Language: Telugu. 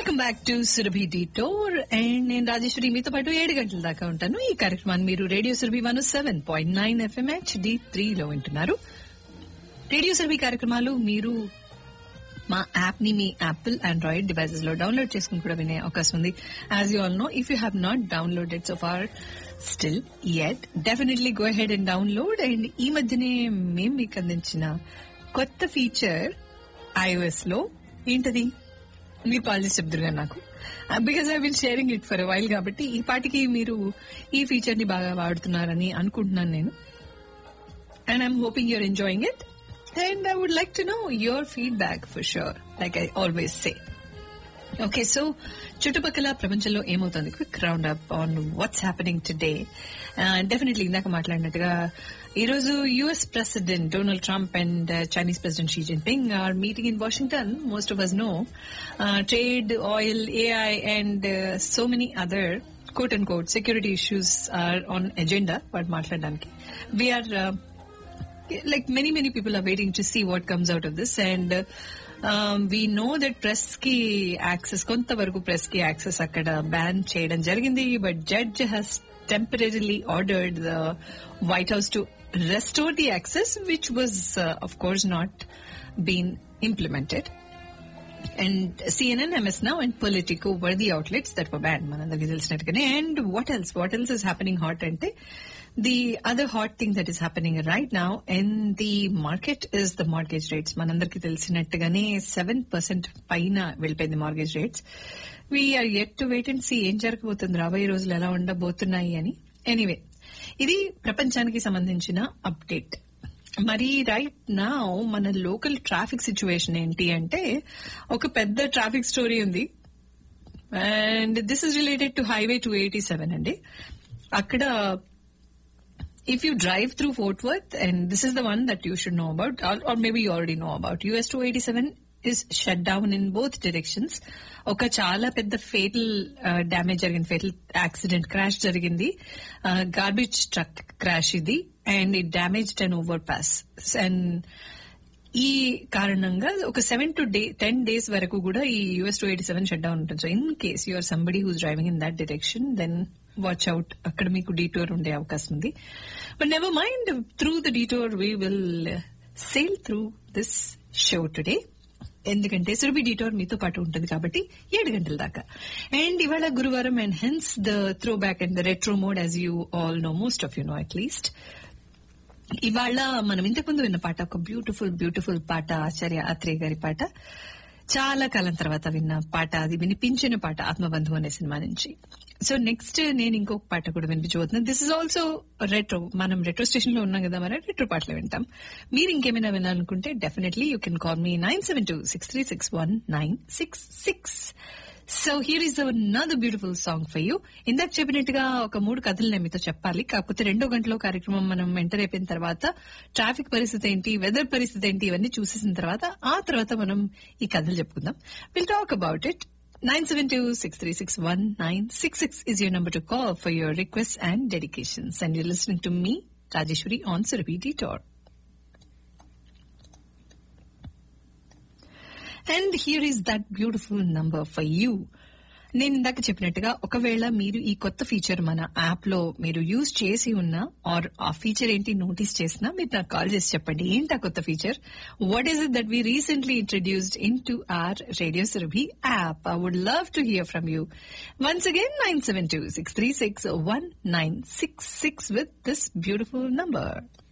Welcome back to Surabhi tour and నేను రాజేశ్వరి మీతో పాటు ఏడు గంటల దాకా ఉంటాను ఈ కార్యక్రమాన్ని మీరు radio Surabhi one seven point nine FM HD three లో వింటున్నారు రేడియో సురభి కార్యక్రమాలు మీరు మా యాప్ ని మీ యాపిల్ ఆండ్రాయిడ్ డివైసెస్ లో డౌన్లోడ్ చేసుకుని కూడా వినే అవకాశం ఉంది as you all know if you have not downloaded so far still yet definitely go head and download and ఈ మధ్యనే మేము మీకు అందించిన కొత్త ఫీచర్ ఐఓఎస్ లో ఏంటది మీరు కాల్ చేసి చెప్తున్నారు నాకు because I been sharing it for while కాబట్టి ఈ పాటికి మీరు ఈ ఫీచర్ ని బాగా వాడుతున్నారని అనుకుంటున్నాను నేను and I'm hoping you're enjoying it and I would like to know your feedback for sure like I always say okay so చుట్టుపక్కల ప్రపంచంలో ఏమవుతుంది quick round up on what's happening today definitely ఇందాక మాట్లాడినట్టుగా ఈ రోజు US president Donald Trump and Chinese president Xi Jinping are meeting in Washington most of us know trade oil AI and so many other quote and quote security issues are on agenda వాటి మాట్లాడడానికి we're like many many people are waiting to see what comes out of this and um, we know that press కి యాక్సెస్ కొంతవరకు ప్రెస్ కి యాక్సెస్ అక్కడ బ్యాన్ చేయడం జరిగింది but judge has temporarily ordered the White House to restore the access which was of course not been implemented and CNN MS now and Politico were the outlets that were ban మనందరికి తెలిసినట్టుగానే and what else what else is happening hot అంటే the other hot thing that is happening right now in the market is the mortgage rates మనందరికి తెలిసినట్టుగానే సెవెన్ పర్సెంట్ పైన వెళ్ళిపోయింది mortgage rates we're at to wait and see ఏం జరగబోతుంది రాబోయే రోజులు ఎలా ఉండబోతున్నాయి అని ఎనీవే ఇది ప్రపంచానికి సంబంధించిన అప్డేట్ మరి రైట్ నా మన లోకల్ ట్రాఫిక్ సిచ్యువేషన్ ఏంటి అంటే ఒక పెద్ద ట్రాఫిక్ స్టోరీ ఉంది and this is related to highway two eighty seven అండి అక్కడ if you drive through Fort Worth, and this is the one that you should know about, or, or maybe you already know about, US 287 is shut down in both directions. ఒక చాలా పెద్ద ఫేటల్ డ్యామేజ్ జరిగింది ఫేటల్ యాక్సిడెంట్ క్రాష్ జరిగింది గార్బేజ్ ట్రక్ క్రాష్ ఇది and it damage and overpass and ఈ కారణంగా ఒక seven to day ten days వరకు కూడా ఈ US two eighty seven shut down ఉంటుంది so in case you're somebody who's driving in that direction then watch out అక్కడ మీకు డీటోర్ ఉండే అవకాశం ఉంది but never mind through the detour we will sail through this show today ఎందుకంటే సురభి డీటోర్ మీతో పాటు ఉంటుంది కాబట్టి ఏడు గంటల దాకా అండ్ ఇవాళ గురువారం and hence the throwback and the retro mode as you all know most of you know at least ఇవాళ మనం ఇంతకుముందు విన్న పాట ఒక బ్యూటిఫుల్ బ్యూటిఫుల్ పాట ఆచార్య ఆత్రేయ గారి పాట చాలా కాలం తర్వాత విన్న పాట అది వినిపించిన పాట ఆత్మబంధు అనే సినిమా నుంచి సో నెక్స్ట్ నేను ఇంకొక పాట కూడా వినిపించబోతున్నాను దిస్ ఇస్ ఆల్సో రెట్రో మనం రెట్రో స్టేషన్ లో ఉన్నాం కదా మరి రెట్రో పాటలు వింటాం మీరు ఇంకేమైనా వినాలనుకుంటే definitely you can call me nine seven two six three six one nine six six so here is another beautiful song for you ఇందాక చెప్పినట్టుగా ఒక మూడు కథలు నేను మీతో చెప్పాలి కాకపోతే రెండో గంటలో కార్యక్రమం మనం ఎంటర్ అయిపోయిన తర్వాత ట్రాఫిక్ పరిస్థితి ఏంటి వెదర్ పరిస్థితి ఏంటి ఇవన్నీ చూసేసిన తర్వాత ఆ తర్వాత మనం ఈ కథలు చెప్పుకుందాం will talk about it nine seven two six three six one nine six six is your number to call for your request and dedications and you listening to me Rajeshwari on Surabhi tour and here is that beautiful number for you నేను ఇందాక చెప్పినట్టుగా ఒకవేళ మీరు ఈ కొత్త ఫీచర్ మన యాప్ లో మీరు యూజ్ చేసి ఉన్నా ఆర్ ఆ ఫీచర్ ఏంటి నోటీస్ చేసినా మీరు నాకు కాల్ చేసి చెప్పండి ఏంటి ఆ కొత్త feature what is it that we recently introduced in to our radio Surabhi app I would love to hear from you once again nine seven two six three six one nine six six with this beautiful number